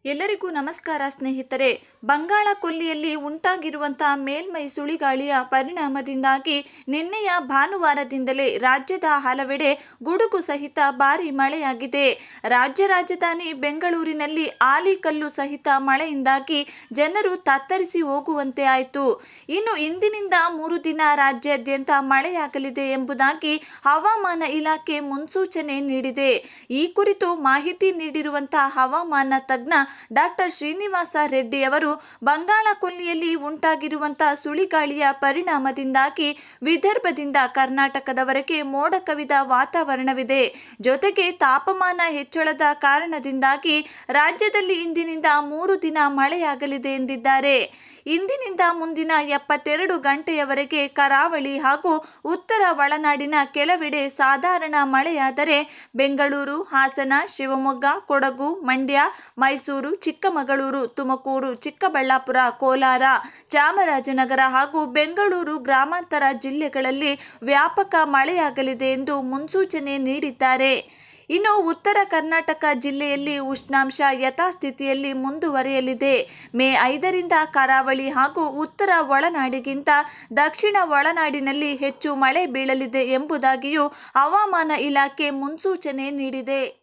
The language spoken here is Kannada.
ಎಲ್ಲರಿಗೂ ನಮಸ್ಕಾರ ಸ್ನೇಹಿತರೆ ಬಂಗಾಳ ಕೊಲ್ಲಿಯಲ್ಲಿ ಉಂಟಾಗಿರುವಂತಹ ಮೇಲ್ಮೈ ಸುಳಿಗಾಳಿಯ ಪರಿಣಾಮದಿಂದಾಗಿ ನಿನ್ನೆಯ ಭಾನುವಾರದಿಂದಲೇ ರಾಜ್ಯದ ಹಲವೆಡೆ ಗುಡುಗು ಸಹಿತ ಭಾರಿ ಮಳೆಯಾಗಿದೆ ರಾಜ್ಯ ರಾಜಧಾನಿ ಬೆಂಗಳೂರಿನಲ್ಲಿ ಆಲಿಕಲ್ಲು ಸಹಿತ ಮಳೆಯಿಂದಾಗಿ ಜನರು ತತ್ತರಿಸಿ ಹೋಗುವಂತೆ ಆಯಿತು ಇನ್ನು ಇಂದಿನಿಂದ ಮೂರು ದಿನ ರಾಜ್ಯಾದ್ಯಂತ ಮಳೆಯಾಗಲಿದೆ ಎಂಬುದಾಗಿ ಹವಾಮಾನ ಇಲಾಖೆ ಮುನ್ಸೂಚನೆ ನೀಡಿದೆ ಈ ಕುರಿತು ಮಾಹಿತಿ ನೀಡಿರುವಂತಹ ಹವಾಮಾನ ತಜ್ಞ ಡಾಕ್ಟರ್ ಶ್ರೀನಿವಾಸ ರೆಡ್ಡಿ ಅವರು ಬಂಗಾಳ ಕೊಲ್ಲಿಯಲ್ಲಿ ಉಂಟಾಗಿರುವಂತಹ ಸುಳಿಗಾಳಿಯ ಪರಿಣಾಮದಿಂದಾಗಿ ವಿದರ್ಭದಿಂದ ಕರ್ನಾಟಕದವರೆಗೆ ಮೋಡ ಕವಿದ ವಾತಾವರಣವಿದೆ ಜೊತೆಗೆ ತಾಪಮಾನ ಹೆಚ್ಚಳದ ಕಾರಣದಿಂದಾಗಿ ರಾಜ್ಯದಲ್ಲಿ ಇಂದಿನಿಂದ ಮೂರು ದಿನ ಮಳೆಯಾಗಲಿದೆ ಎಂದಿದ್ದಾರೆ ಇಂದಿನಿಂದ ಮುಂದಿನ ಎಪ್ಪತ್ತೆರಡು ಗಂಟೆಯವರೆಗೆ ಕರಾವಳಿ ಹಾಗೂ ಉತ್ತರ ಒಳನಾಡಿನ ಕೆಲವೆಡೆ ಸಾಧಾರಣ ಮಳೆಯಾದರೆ ಬೆಂಗಳೂರು ಹಾಸನ ಶಿವಮೊಗ್ಗ ಕೊಡಗು ಮಂಡ್ಯ ಮೈಸೂರು ಚಿಕ್ಕಮಗಳೂರು ತುಮಕೂರು ಚಿಕ್ಕಬಳ್ಳಾಪುರ ಕೋಲಾರ ಚಾಮರಾಜನಗರ ಹಾಗೂ ಬೆಂಗಳೂರು ಗ್ರಾಮಾಂತರ ಜಿಲ್ಲೆಗಳಲ್ಲಿ ವ್ಯಾಪಕ ಮಳೆಯಾಗಲಿದೆ ಎಂದು ಮುನ್ಸೂಚನೆ ನೀಡಿದ್ದಾರೆ ಇನ್ನು ಉತ್ತರ ಕರ್ನಾಟಕ ಜಿಲ್ಲೆಯಲ್ಲಿ ಉಷ್ಣಾಂಶ ಯಥಾಸ್ಥಿತಿಯಲ್ಲಿ ಮುಂದುವರಿಯಲಿದೆ ಮೇ ಐದರಿಂದ ಕರಾವಳಿ ಹಾಗೂ ಉತ್ತರ ಒಳನಾಡಿಗಿಂತ ದಕ್ಷಿಣ ಒಳನಾಡಿನಲ್ಲಿ ಹೆಚ್ಚು ಮಳೆ ಬೀಳಲಿದೆ ಎಂಬುದಾಗಿಯೂ ಹವಾಮಾನ ಇಲಾಖೆ ಮುನ್ಸೂಚನೆ ನೀಡಿದೆ